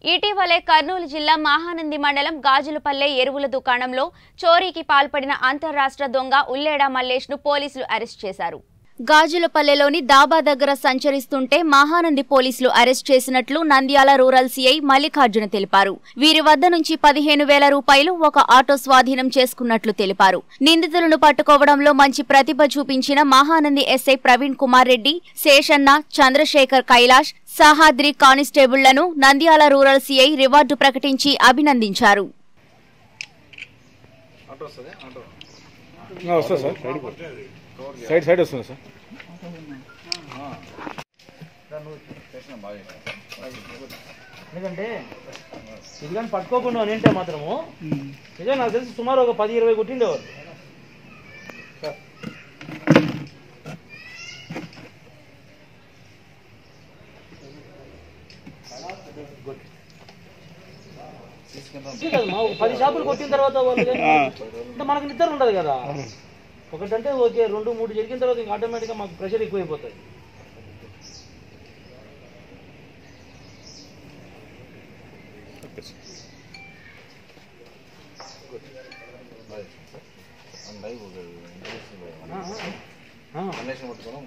ఇటీవలే కర్నూలు జిల్లా మహానంది మండలం గాజులపల్లె ఎరువుల దుకాణంలో చోరీకి పాల్పడిన అంతర్రాష్ట్ర దొంగ ఉల్లేడా మల్లేష్ ను పోలీసులు అరెస్ట్ చేశారు గాజులపల్లెలోని దాబా దగ్గర సంచరిస్తుంటే మహానంది పోలీసులు అరెస్ట్ చేసినట్లు నంద్యాల రూరల్ సీఐ మల్లికార్జున తెలిపారు వీరి వద్ద నుంచి పదిహేను వేల రూపాయలు ఒక ఆటో స్వాధీనం చేసుకున్నట్లు తెలిపారు నిందితులను పట్టుకోవడంలో మంచి ప్రతిభ చూపించిన మహానంది ఎస్ఐ ప్రవీణ్ కుమార్ రెడ్డి శేషన్న చంద్రశేఖర్ కైలాష్ సహాద్రి కానిస్టేబుళ్లను నంద్యాల రూరల్ సీఐ రివార్డు ప్రకటించి అభినందించారు ఆటో వస్తుంది ఆటో ఆ, వస్తుంది సార్ సైడ్ సైడ్ సైడ్ వస్తుంది సార్ చేసిన బాగా చేసిన ఎందుకంటే ఇది కానీ పట్టుకోకుండా నింటే మాత్రము నిజం నాకు తెలిసి సుమారు ఒక పది ఇరవై కొట్టిండేవారు ఇది కాదు మా ఒక పది షాపులు కొట్టిన తర్వాత వాళ్ళు కానీ అంటే మనకు నిద్ర ఉండదు కదా ఒకటంటే ఓకే రెండు మూడు జరిగిన తర్వాత ఇంకా ఆటోమేటిక్గా మాకు ప్రెషర్ ఎక్కువైపోతుంది లైవ్ ఒక ఆ, ఆ, ఆ. కండిషన్ పట్టుకోవడం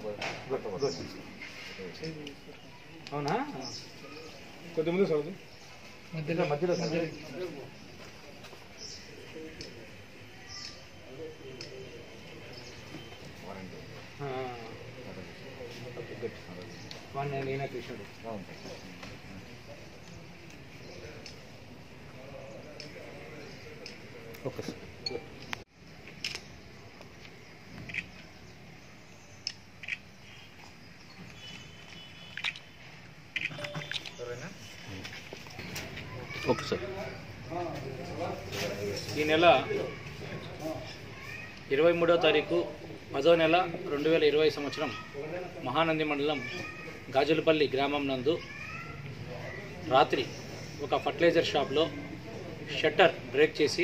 అవునా కొద్ది ముందు సార్ మధ్యలో మధ్యలో మధ్యలో ఆ, వాడిని నేనే కృష్ణుడు ఓకే సార్ ఓకే సార్ ఈ నెల ఇరవై మూడో తారీఖు పదో నెల రెండు వేల ఇరవై సంవత్సరం మహానంది మండలం గాజులపల్లి గ్రామం నందు రాత్రి ఒక ఫర్టిలైజర్ షాప్లో షట్టర్ బ్రేక్ చేసి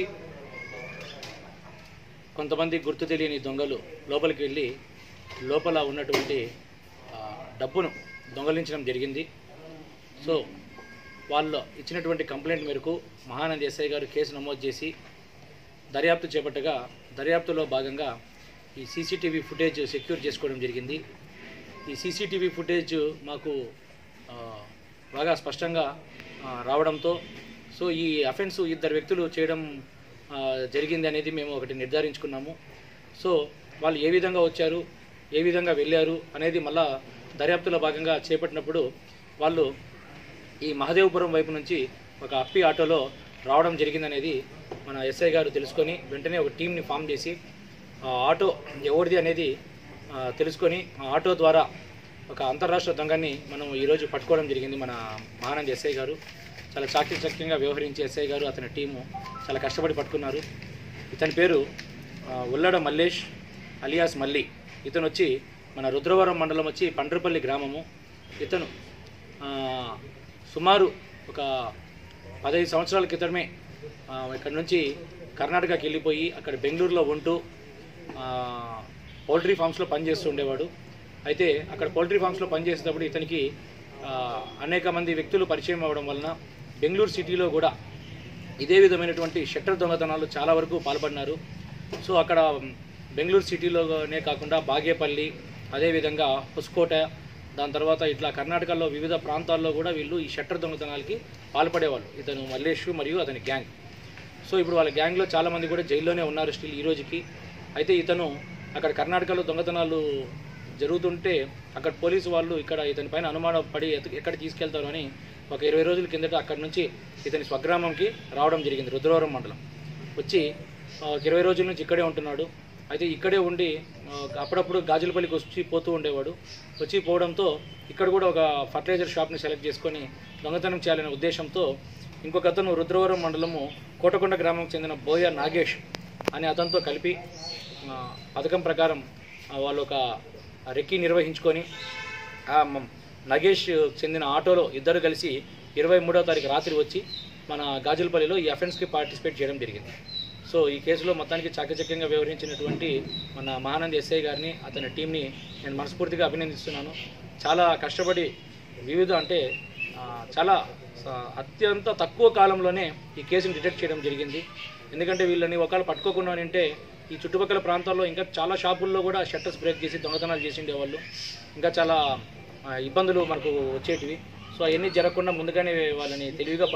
కొంతమంది గుర్తు తెలియని దొంగలు లోపలికి వెళ్ళి లోపల ఉన్నటువంటి ఆ, డబ్బును దొంగలించడం జరిగింది సో వాళ్ళు ఇచ్చినటువంటి కంప్లైంట్ మేరకు మహానంది ఎస్ఐ గారు కేసు నమోదు చేసి దర్యాప్తు చేపట్టగా దర్యాప్తులో భాగంగా ఈ సీసీటీవీ ఫుటేజ్ సెక్యూర్ చేసుకోవడం జరిగింది ఈ సీసీటీవీ ఫుటేజ్ మాకు ఆ, బాగా స్పష్టంగా ఆ, రావడంతో సో ఈ అఫెన్స్ ఇద్దరు వ్యక్తులు చేయడం ఆ, జరిగింది అనేది మేము ఒకటి నిర్ధారించుకున్నాము సో వాళ్ళు ఏ విధంగా వచ్చారు ఏ విధంగా వెళ్ళారు అనేది మళ్ళా దర్యాప్తులో భాగంగా చేపట్టినప్పుడు వాళ్ళు ఈ మహదేవపురం వైపు నుంచి ఒక అప్పి ఆటోలో రావడం జరిగిందనేది మన ఎస్ఐ గారు తెలుసుకొని వెంటనే ఒక టీంని ఫామ్ చేసి ఆ ఆటో ఎవరిది అనేది ఆ, తెలుసుకొని ఆ ఆటో ద్వారా ఒక అంతర్రాష్ట్ర దొంగని మనం ఈరోజు పట్టుకోవడం జరిగింది మన మహానంద్ ఎస్ఐ గారు చాలా చాకచక్యంగా వ్యవహరించి ఎస్ఐ గారు అతని టీము చాలా కష్టపడి పట్టుకున్నారు ఇతని పేరు ఆ, ఉల్లడ మల్లేష్ అలియాస్ మల్లి ఇతను వచ్చి మన రుద్రవరం మండలం వచ్చి పండ్రపల్లి గ్రామము ఇతను ఆ, సుమారు ఒక పదహైదు సంవత్సరాల క్రితమే ఆ, ఇక్కడ నుంచి కర్ణాటకకి వెళ్ళిపోయి అక్కడ బెంగళూరులో ఉంటూ ఆ, పౌల్ట్రీ ఫామ్స్లో పనిచేస్తూ ఉండేవాడు అయితే అక్కడ పౌల్ట్రీ ఫామ్స్లో పనిచేసేటప్పుడు ఇతనికి ఆ, అనేక మంది వ్యక్తులు పరిచయం అవ్వడం వలన బెంగళూరు సిటీలో కూడా ఇదే విధమైనటువంటి షట్టర్ దొంగతనాలు చాలా వరకు పాల్పడినారు సో అక్కడ బెంగళూరు సిటీలోనే కాకుండా బాగేపల్లి అదేవిధంగా హుస్కోట దాని తర్వాత ఇట్లా కర్ణాటకలో వివిధ ప్రాంతాల్లో కూడా వీళ్ళు ఈ షట్టర్ దొంగతనాలకి పాల్పడేవాళ్ళు ఇతను మల్లేష్ మరియు అతని గ్యాంగ్ సో ఇప్పుడు వాళ్ళ గ్యాంగ్లో చాలామంది కూడా జైల్లోనే ఉన్నారు స్టిల్ ఈ రోజుకి అయితే ఇతను అక్కడ కర్ణాటకలో దొంగతనాలు జరుగుతుంటే అక్కడ పోలీసు వాళ్ళు ఇక్కడ ఇతని పైన అనుమానం పడి ఎత- ఎక్కడ తీసుకెళ్తారు అని ఒక ఇరవై రోజుల కిందట అక్కడి నుంచి ఇతని స్వగ్రామంకి రావడం జరిగింది రుద్రవరం మండలం వచ్చి ఆ, ఒక ఇరవై రోజుల నుంచి ఇక్కడే ఉంటున్నాడు అయితే ఇక్కడే ఉండి ఆ, అప్పుడప్పుడు గాజులపల్లికి వచ్చి పోతూ ఉండేవాడు వచ్చి పోవడంతో ఇక్కడ కూడా ఒక ఫర్టిలైజర్ షాప్ని సెలెక్ట్ చేసుకొని దొంగతనం చేయాలనే ఉద్దేశంతో ఇంకొక అతను రుద్రవరం మండలము కోటకొండ గ్రామంకి చెందిన బోయ నాగేష్ అనే అతనితో కలిపి ఆ, పథకం ప్రకారం ఆ, వాళ్ళు ఒక రెక్కి నిర్వహించుకొని ఆ మ- నగేష్ చెందిన ఆటోలో ఇద్దరు కలిసి ఇరవై మూడో తారీఖు రాత్రి వచ్చి మన గాజులపల్లిలో ఈ అఫెన్స్కి పార్టిసిపేట్ చేయడం జరిగింది సో ఈ కేసులో మొత్తానికి చాకచక్యంగా వ్యవహరించినటువంటి మన మహానంది ఎస్ఐ గారిని అతని టీంని నేను మనస్ఫూర్తిగా అభినందిస్తున్నాను చాలా కష్టపడి వివిధ అంటే ఆ, చాలా స- అత్యంత తక్కువ కాలంలోనే ఈ కేసును డిటెక్ట్ చేయడం జరిగింది ఎందుకంటే వీళ్ళని ఒకవేళ పట్టుకోకుండా అంటే ఈ చుట్టుపక్కల ప్రాంతాల్లో ఇంకా చాలా షాపుల్లో కూడా షట్టర్స్ బ్రేక్ చేసి దొంగతనాలు చేసి ఉండేవాళ్ళు ఇంకా చాలా ఆ, ఇబ్బందులు మనకు వచ్చేటివి సో అవన్నీ జరగకుండా ముందుగానే వాళ్ళని తెలివిగా